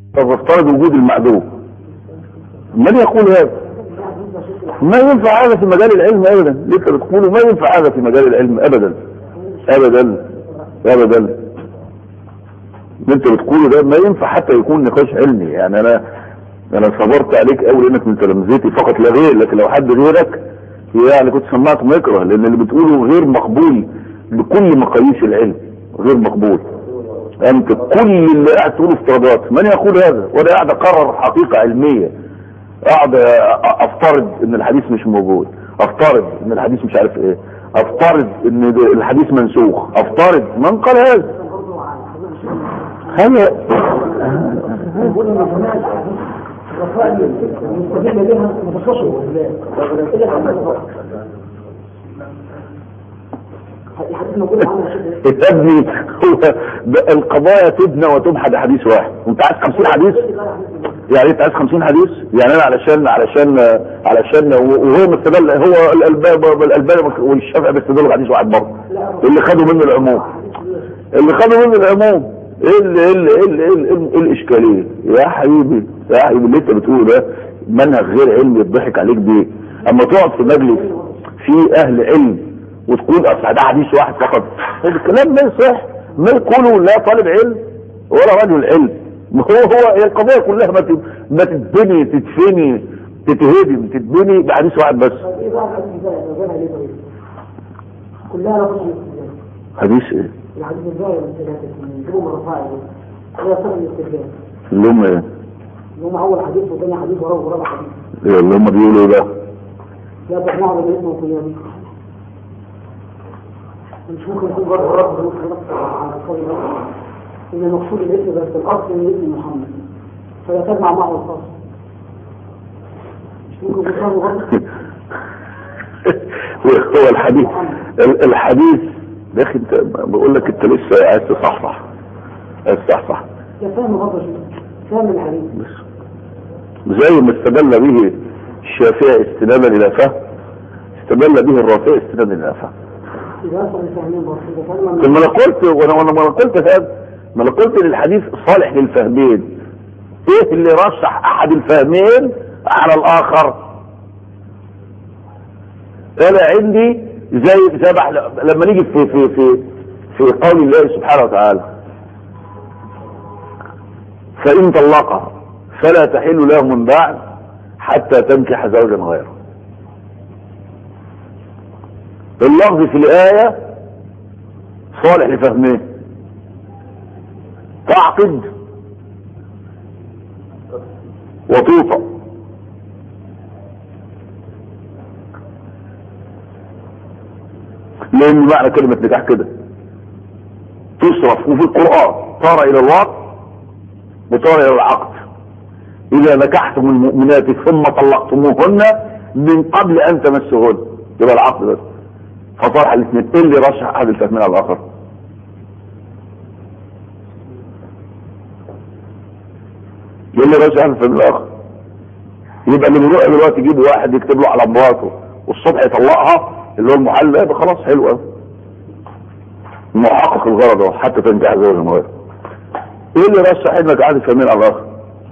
طب افترض وجود المعدوم من يقول هذا ما ينفع هذا في مجال العلم ابدا ليك بتقولوا ما ينفع هذا في مجال العلم ابدا ابدا ابدا اللي انت بتقوله ده ما ينفع حتى يكون نقاش علمي يعني انا انا صبرت عليك قوي لانك من تلامذتي فقط لا غير لكن لو حد غيرك يعني كنت سمعت مكره لان اللي بتقوله غير مقبول بكل مقاييس العلم غير مقبول انت كل اللي قاعد تقوله افتراضات من يقول هذا وانا قاعد اقرر حقيقه علميه قاعد افترض ان الحديث مش موجود افترض ان الحديث مش عارف ايه افترض ان الحديث منسوخ افترض من قال هذا هذا المستدل بها متخصص ابني هو القضايا تبنى وتمحى بحديث واحد وانت عايز 50 حديث يعني انت عايز 50 حديث يعني انا علشان علشان علشان وهو مستدل هو الالباب الالباب والشافعي بيستدلوا بحديث واحد برضه اللي خدوا منه العموم اللي خدوا منه العموم ايه اللي ايه اللي ايه اللي ايه اللي ايه الاشكاليه يا حبيبي يا حبيبي اللي انت بتقوله ده منهج غير علمي يضحك عليك بيه اما تقعد في مجلس فيه اهل علم وتقول اصل ده حديث واحد فقط الكلام ما يصح ما يقوله لا طالب علم ولا رجل علم هو هو هي القضيه كلها ما ما تتبني تتفني تتهدم تتبني بحديث واحد بس كلها لفظ حديث ايه؟ الحديث الزاوية من ثلاثة من جروب الرفاعي هي سبب الاستدلال اللي هم ايه؟ اللي هم أول حديث وثاني حديث وراه ورابع حديث إيه اللي هم بيقولوا ده لا تقنعوا بالاسم القيامي مش ممكن يكون برضه رد ممكن يرد على القول ده إن مقصود الاسم بس الأصل من اسم محمد فلا تجمع معه الخاص مش ممكن يكون برضه هو الحديث ال- الحديث يا اخي انت بقول لك انت لسه عايز تصحصح عايز تصحصح ده فاهم برضه شيء فاهم الحديث بس زي ما استدل به الشافعي استنادا الى فهم استدل به الرافعي استنادا الى فهم إذا أصل الفاهمين برضه إذا فهم ثم انا قلت وانا وانا ما أنا قلت هذا ما انا قلت للحديث صالح للفهمين ايه اللي رشح احد الفهمين على الاخر انا عندي زي زي ما إحنا- لما نيجي في في في في قول الله سبحانه وتعالى فان طلقها فلا تحل له من بعد حتى تنكح زوجا غيره اللفظ في الآية صالح لفهمه تعقد وتوطأ لأن معنى كلمة نكاح كده تصرف وفي القرآن طار إلى الوقت وطار إلى العقد إذا نكحتم المؤمنات ثم طلقتموهن من قبل أن تمسهن يبقى العقد بس فصالح الاثنين ايه اللي رشح احد الفهمين على الاخر ايه اللي رشح احد الفهمين على الاخر يبقى اللي بيروح دلوقتي يجيب واحد يكتب له على مراته والصبح يطلقها اللي هو المحل ده يبقى خلاص حلو قوي محقق الغرض اهو حتى تنجح زوج المغير ايه اللي رشح انك قاعد الفهمين على الاخر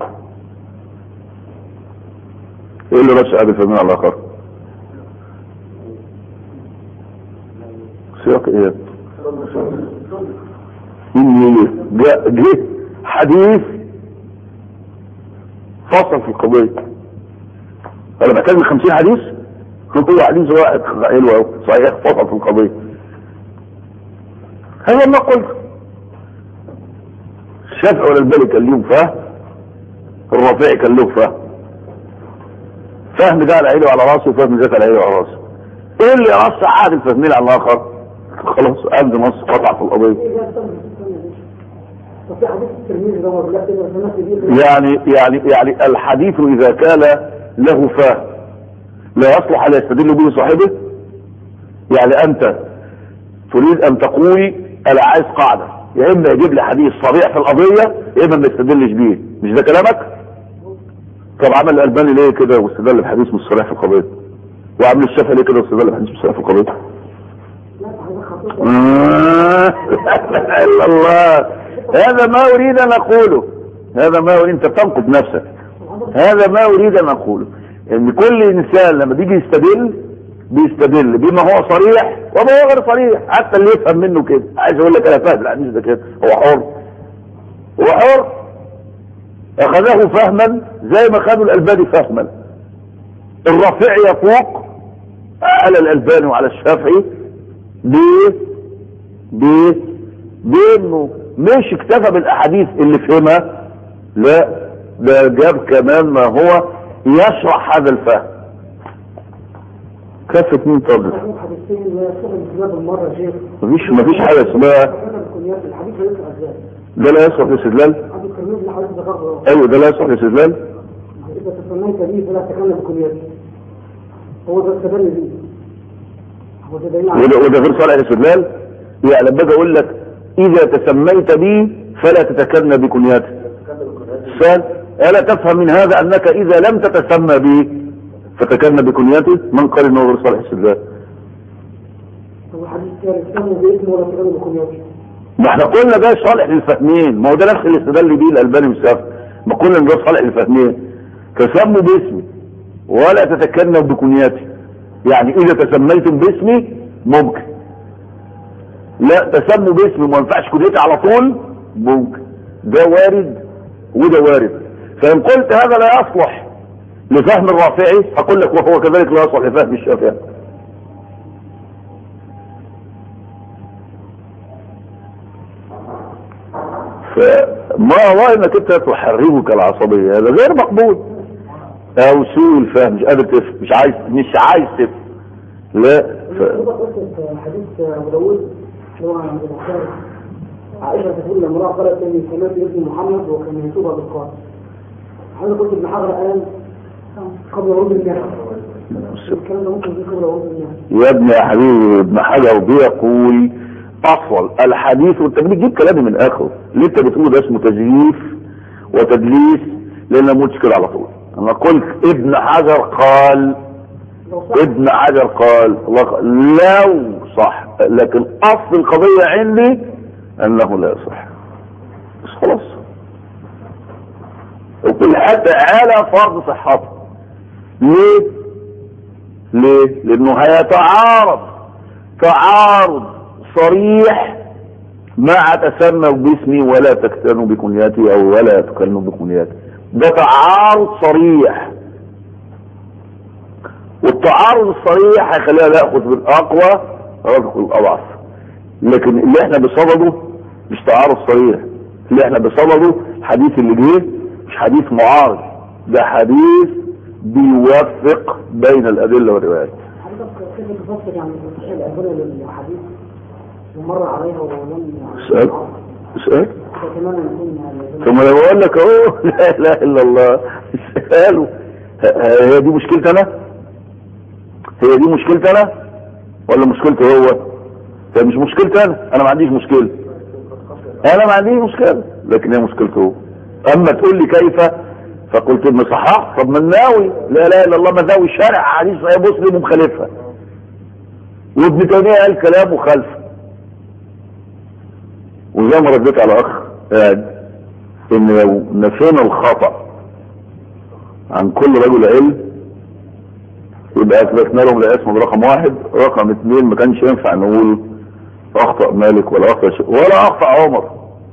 ايه اللي رشح قاعد الفهمين على الاخر سياق ايه إني جاء جه حديث فصل في القضية انا بتكلم 50 حديث هو حديث واحد حلو أوي، صحيح فصل في القضية هذا ما قلت الشافعي ولا البالي كان ليهم فهم الرافعي كان له فهم فهم ده على عينه وعلى راسه وفهم ذاك على عينه وعلى راسه ايه اللي رص عاد الفهمين على الاخر خلاص قد نص قطع في القضيه إذا استنى استنى طب في حديث الترمذي ده ولا كده الناس دي يعني يعني يعني الحديث اذا كان له فهم لا يصلح ان يستدل به صاحبه يعني انت تريد ان تقولي انا عايز قاعده يا اما يجيب لي حديث صريح في القضيه يا اما ما يستدلش بيه مش ده كلامك؟ طب عمل الالباني ليه كده واستدل بحديث مش صريح في القضيه؟ وعمل الشافعي ليه كده واستدل بحديث مش صريح في القضيه؟ لا حضرتك خطيت آه، لا اله الا الله هذا ما اريد ان اقوله هذا ما انت بتنقد نفسك هذا ما اريد ان اقوله ان كل انسان لما بيجي يستدل بيستدل بما هو صريح وما هو غير صريح حتى اللي يفهم منه كده عايز اقول لك انا فاهم الحديث ده كده هو حر هو حر اخذه فهما زي ما خدوا الالباني فهما الرافعي يفوق على الالباني وعلى الشافعي ب ب بانه مش اكتفى بالاحاديث اللي فهمها لا ده جاب كمان ما هو يشرح هذا الفهم كافة مين طالب حديثين لا يصح الاسناد المره شيخ مفيش مفيش حاجه اسمها الحديث لا يصح اسناد ده لا يصلح الاستدلال عبد الكريم اللي حضرتك ذكرته ايوه ده لا يصلح الاستدلال اذا تسميت به فلا تكلم بكلياته هو ده استدل به هو ده دليل على وده, وده غير صالح الاستدلال يعني لما باجي اقول لك اذا تسميت بي فلا تتكلم بكنياته سؤال الا تفهم من هذا انك اذا لم تتسمى بي فتكلم بكنياته من قال انه غير صالح الاستدلال هو حديث ثالث سموا باسمه ولا تكلم بكليته ما احنا قلنا ده صالح للفهمين ما هو ده نفس الاستدلال بيه الالباني والسافر ما قلنا ان ده صالح للفهمين تسموا باسمي ولا تتكلم بكنياتي يعني اذا تسميتم باسمي ممكن لا تسموا باسمي وما ينفعش كنيتي على طول ممكن ده وارد وده وارد فان قلت هذا لا يصلح لفهم الرافعي هقول لك وهو كذلك لا يصلح لفهم الشافعي فما هو انك انت تحرمك العصبية هذا غير مقبول او سوء الفهم مش قادر تفهم مش عايز مش عايز تفهم لا ف... حضرتك قلت في حديث ابو داوود اللي هو عن البخاري عائشه تقول لامراه قالت اني سمعت ابن محمد وكان يتوب بالقاتل حضرتك قلت ابن حجر قال قبل ورود المهر الكلام ده ممكن يكون قبل ورود المهر يا ابني يا حبيبي ابن حجر بيقول اصل الحديث وانت بتجيب كلامي من اخره اللي انت بتقوله ده اسمه تزييف وتدليس لان مشكل على طول انا قلت ابن حجر قال لو صح ابن حجر قال الله- لو صح لكن اصل القضية عندي انه لا يصح بس خلاص وكل حتى على فرض صحته ليه ليه لانه هيتعارض تعارض صريح مع تسموا باسمي ولا تكتنوا بكنياتي او ولا تكلموا بكنياتي ده تعارض صريح والتعارض الصريح هيخليها ناخذ بالاقوى رفق الاضعف لكن اللي احنا بصدده مش تعارض صريح اللي احنا بصدده الحديث اللي جه مش حديث معارض ده حديث بيوفق بين الادله والروايات حضرتك كيف تفسر يعني تصحيح الأدلة للحديث ومر عليها ولم اسال اسال فتمنى يكون يعني ثم لو اقول لك اهو لا اله الا الله اساله ه- هي دي مشكلتي انا هي دي مشكلتي انا ولا مشكلته هو هي مش مشكلتي انا انا ما عنديش مشكله انا ما عنديش مشكله لكن هي مشكلته هو اما تقول لي كيف فقلت ابن صحاح طب ما الناوي لا اله الا الله مداوي شارع حديث صحيح مسلم ومخالفها وابن تيميه قال كلام مخالفه وزي ما رديت على اخ قاعد ان لو نفينا الخطأ عن كل رجل علم يبقى اثبتنا لهم الاسم رقم واحد رقم اثنين ما كانش ينفع نقول اخطأ مالك ولا اخطأ ش... ولا اخطأ عمر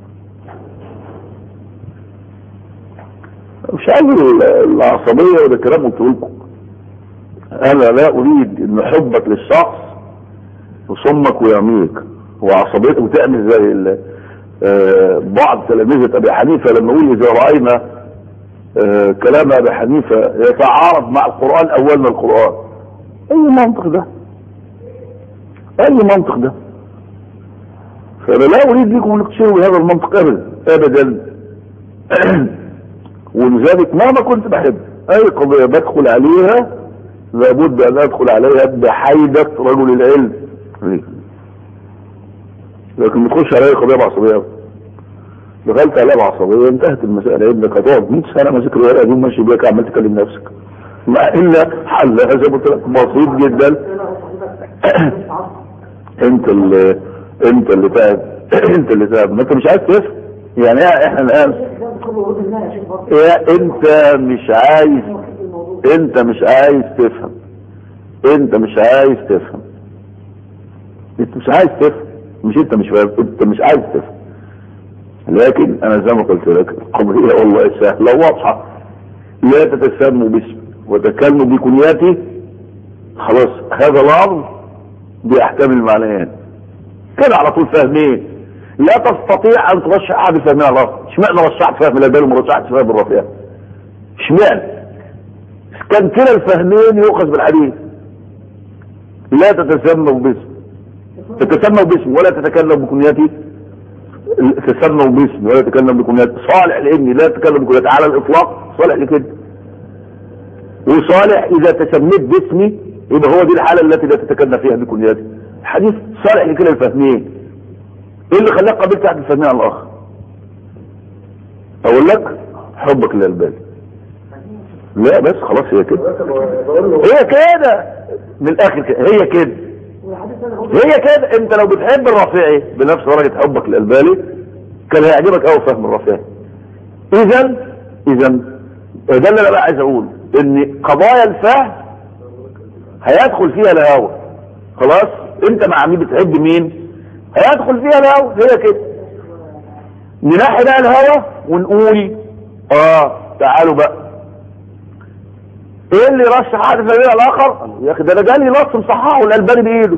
مش عايز ال- العصبية وده كلام قلت لكم انا لا اريد ان حبك للشخص يصمك ويعميك وعصبيته تعمل زي ال- آه، بعض تلاميذة ابي حنيفة لما يقول اذا رأينا آه، كلام ابي حنيفة يتعارض مع القرآن اولنا القرآن اي منطق ده اي منطق ده فانا لا اريد لكم انك تشيروا هذا المنطق ابدا ابدا ولذلك مهما كنت بحب اي قضية بدخل عليها لابد ان ادخل عليها بحيدة رجل العلم لكن ما تخش عليها قضية بعصبية دخلت عليها بعصبية انتهت المسألة ابنك هتقعد 100 سنة ماسك الورقة دي وماشي بيها عمال تكلم نفسك مع ان حلها زي ما قلت لك بسيط جدا انت اللي انت اللي تعب انت اللي تعب ما انت مش عايز تفهم يعني ايه احنا الان قبل ورود الله يا شيخ برضه يا انت مش عايز هو كيف الموضوع انت مش عايز تفهم انت مش عايز تفهم انت مش عايز تفهم مش انت مش فاهم انت مش عايز تفهم لكن انا زي ما قلت لك القضيه والله سهله واضحه لا تتسموا باسمي وتكلموا بكنياتي خلاص هذا الامر باحكام المعنيات كده على طول فاهمين لا تستطيع ان ترشح احد فهمها الاخر اشمعنى رشحت فهم الالباني وما رشحتش فهم الرافعي اشمعنى كان كلا الفهمين يؤخذ بالحديث لا تتسموا باسم تتسموا باسم ولا تتكلم بكنياتي تسموا باسم ولا تتكلم بكنياتي صالح لاني لا تتكلم بكنياتي على الاطلاق صالح لكده وصالح اذا تسميت باسمي يبقى هو دي الحاله التي لا تتكلم فيها بكنياتي الحديث صالح لكلا الفهمين ايه اللي خلاك قابلت احد الفهمين على الاخر اقول لك حبك للالباني لا بس خلاص هي كده هي كده من الاخر كده هي كده والحديث انا هو هي كده انت لو بتحب الرافعي بنفس درجه حبك للالباني كان هيعجبك قوي فهم الرافعي اذا اذا ده اللي انا بقى عايز اقول ان قضايا الفهم هيدخل فيها الهوى خلاص انت مع مين بتحب مين هيدخل فيها الهوى هي كده ننحي بقى الهوى ونقول اه تعالوا بقى ايه اللي رشح احد الفريق الاخر يا اخي ده انا جالي نص مصححه والالباني بايده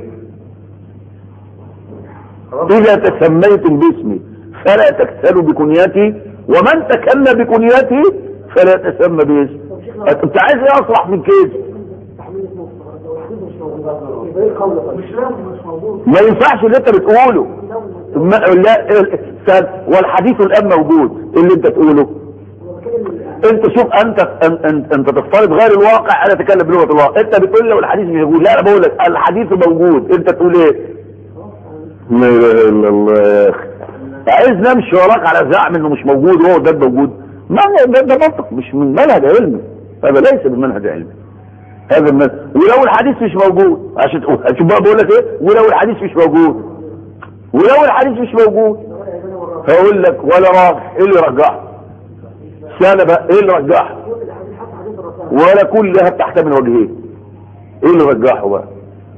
اذا تسميتم باسمي فلا تكتلوا بكنيتي ومن تكلم بكنيتي فلا تسمى باسمي انت عايز ايه اصلح من كده تحميل اسمه والحديث مش موجود يبقى ايه القول طيب؟ مش لازم مش موجود ما ينفعش اللي انت بتقوله ما لا استنى، والحديث الان موجود اللي انت تقوله هو بتكلم انت شوف انت انت, انت, انت تفترض غير الواقع انا اتكلم بلغه الواقع انت بتقول لي والحديث مش موجود لا انا بقول لك الحديث موجود انت تقول ايه لا اله الا الله يا اخي عايز نمشي وراك على زعم انه مش موجود وهو ده موجود ما ده, ده منطق مش من منهج علمي هذا ليس من منهج علمي هذا المنهج ولو الحديث مش موجود عشان تقول شوف بقى بقول لك ايه ولو الحديث مش موجود ولو الحديث مش موجود هقول لك ولا راجح ايه اللي رجحه سنة بقى ايه اللي رجحه الحديث حتى حديث الرسول ولا كلها بتحتمل وجهين ايه اللي رجحه بقى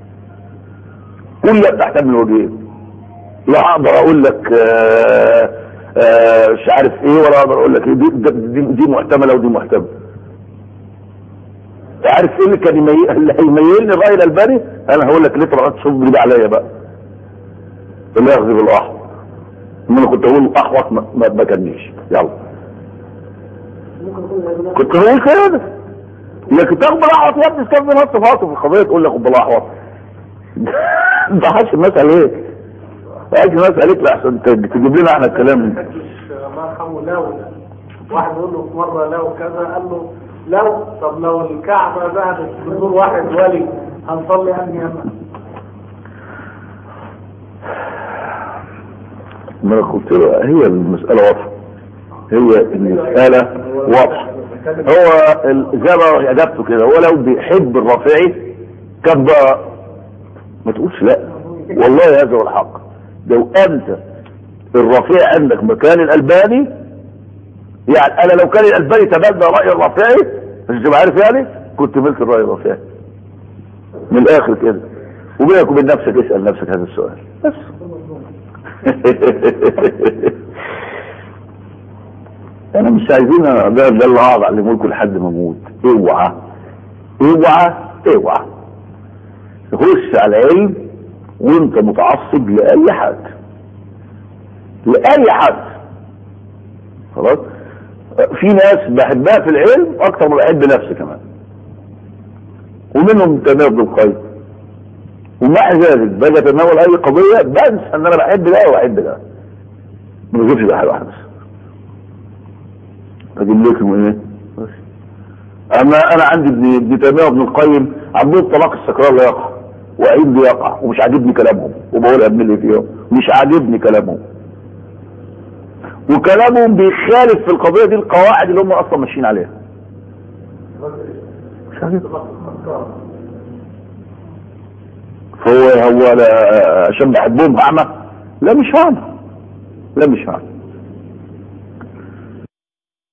كلها بتحتمل وجهين لا اقدر اقول لك آه آه مش عارف ايه ولا اقدر اقول لك ايه دي, دي, دي محتمله ودي محتمله عارف ايه اللي كان يمي... اللي هيميلني الراي الالباني انا هقول لك ليه طلعت صبري ده عليا بقى اللي ياخذ بالاحوط انا كنت اقول احوط ما, ما, ما كانش يلا ممكن يكون العلماء كنت بقول كده لكن تاخد بالاحوط يا ابني استخدم نص فاطمه في القضيه تقول لي خد بالاحوط ده حاش المسألة ايه؟ حاش المسألة لك لأحسن تجيب لنا احنا الكلام الله يرحمه لو واحد يقول له في مرة لو كذا قال له لو طب لو الكعبة ذهبت بدون واحد ولي هنصلي أنهي أما ما انا قلت له هي المسألة واضحة هي المسألة واضحة هو ال- زي ما اجابته كده هو لو بيحب الرافعي كان بقى ما تقولش لا والله هذا هو الحق لو انت الرافعي عندك مكان الالباني يعني انا لو كان الالباني تبنى راي الرافعي مش تبقى عارف يعني كنت ملك الراي الرافعي من الاخر كده وبينك وبين نفسك اسال نفسك هذا السؤال بس انا مش عايزين ده, ده اللي هقعد اعلمه لكم لحد ما اموت اوعى اوعى اوعى تخش على علم وانت متعصب لاي حد لاي حد خلاص في ناس بحبها في العلم اكتر ما بحب نفسي كمان ومنهم تيميه بن القيم ومع ذلك باجي اتناول اي قضيه بنسى ان انا بحب ده وبحب ده ما بجيبش ده حاجه واحده بس اجيب لكم ايه بس. اما انا عندي ابن ابن تيميه وابن القيم عندهم طلاق السكران لا يقع وعيد يقع ومش عاجبني كلامهم وبقول ابن اللي فيهم مش عاجبني كلامهم وكلامهم بيخالف في القضيه دي القواعد اللي هم اصلا ماشيين عليها مش عاجبني فهو هو لا عشان بحبهم اعمى لا مش اعمى لا مش اعمى